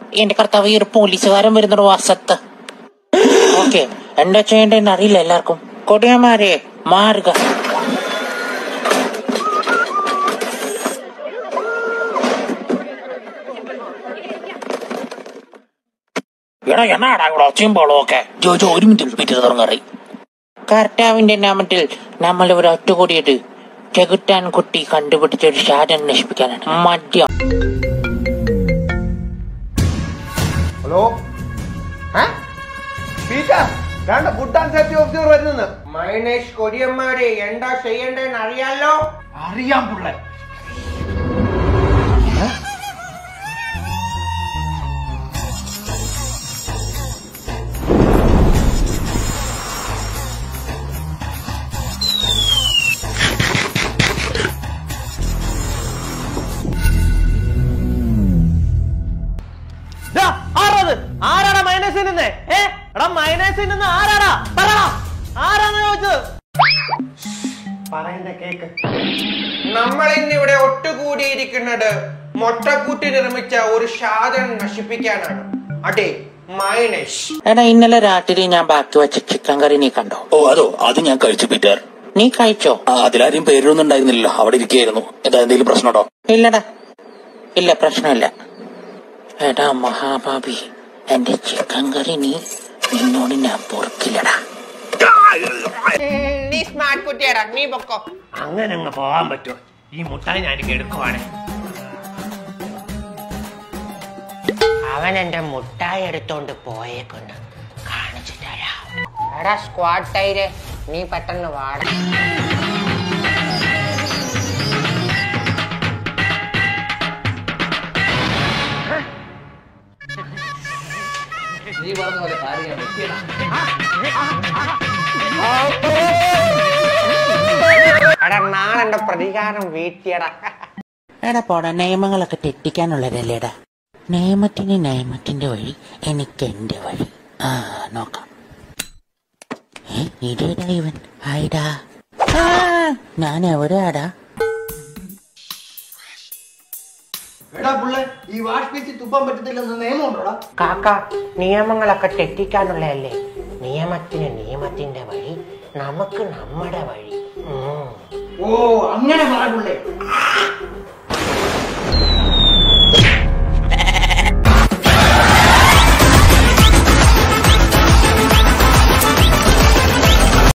എന്റെ കർത്താവ് ഈ ഒരു പോലീസുകാരൻ വരുന്നുണ്ട് വസത്ത് ഓക്കെ എന്താ ചെയ്യേണ്ടതെന്ന് അറിയില്ല എല്ലാവർക്കും കൊടിയന്മാരെ മാറുക എടാ എന്നാടാ ഇവിടെ ഒച്ചയും ബോളും ഒക്കെ ജോജോ ഒരു മിനിറ്റ് പറ്റി തുടങ്ങറി കർത്താവിന്റെ നാമത്തിൽ നമ്മൾ ഇവിടെ ഒറ്റുകൂടിയത് ചെകുത്താൻ കുട്ടി കണ്ടുപിടിച്ച ഒരു ഷാജൻ നശിപ്പിക്കാനാണ് മദ്യം ഹലോ സ്പീക്കർ രണ്ട് ഫുഡ് ആൻഡ് സേഫ്റ്റി ഓഫീസർ വരുന്നത് മൈനേഷ് കൊടിയന്മാരെ എന്താ ചെയ്യണ്ടെന്ന് അറിയാലോ അറിയാം പിള്ളേ ആരാത് ആരാടാ മൈനസിൽ നിന്ന് ഏ എടാ മൈനസിൽ നിന്ന് ആരാടാ പറടാ ആരാന്ന് ചോദിച്ചത് പറയുന്ന കേക്ക് നമ്മൾ ഇന്നിവിടെ ഒട്ടുകൂടിയിരിക്കുന്നത് മൊട്ടക്കൂട്ടി നിർമ്മിച്ച ഒരു ഷാദൻ നശിപ്പിക്കാനാണ് അതെ മൈനേഷ് എടാ ഇന്നലെ രാത്രി ഞാൻ ബാക്കി വെച്ച ചിക്കൻ കറി നീ കണ്ടോ ഓ അതോ അത് ഞാൻ കഴിച്ചു പീറ്റർ നീ കഴിച്ചോ ആ അതിലാരും പേരൊന്നും ഉണ്ടായിരുന്നില്ലല്ലോ അവിടെ ഇരിക്കുകയായിരുന്നു എന്താ എന്തെങ്കിലും പ്രശ്നമുണ്ടോ ഇല്ലടാ ഇല്ല പ്രശ്നമില്ല എടാ മഹാഭാബി എന്റെ ചിക്കൻ കറി നീ നിന്നോട് ഞാൻ പൊറുക്കില്ലടാ നീ സ്മാർട്ട് കുട്ടിയാടാ നീ പൊക്കോ അങ്ങനെ അങ്ങ് പോകാൻ പറ്റുമോ ഈ മുട്ടായി ഞാൻ എടുക്കുവാണ് അവൻ എന്റെ മുട്ടായി എടുത്തോണ്ട് പോയേക്കുന്നു കാണിച്ചു തരാം എടാ സ്ക്വാഡ് ടൈര് നീ പെട്ടെന്ന് വാട എടാ നാളെ എന്റെ പ്രതികാരം വീട്ടിയടാ എടാ പോടാ നിയമങ്ങളൊക്കെ തെറ്റിക്കാനുള്ളതല്ലേടാ നിയമത്തിന് നിയമത്തിന്റെ വഴി എനിക്ക് എന്റെ വഴി ആ നോക്കാം ഏ ഇതേടാ ഇവൻ ഹായ്ടാ ആ, ഞാൻ എവിടെയാടാ എടാ പിള്ളേ ഈ വാഷ് പീച്ച് തുപ്പാൻ പറ്റത്തില്ലെന്ന് നിയമം ഉണ്ടോടാ കാക്ക നിയമങ്ങളൊക്കെ തെറ്റിക്കാനുള്ളതല്ലേ നിയമത്തിന് നിയമത്തിന്റെ വഴി നമുക്ക് നമ്മുടെ വഴി ഉം. ഓ അങ്ങനെ പറ പിള്ളേ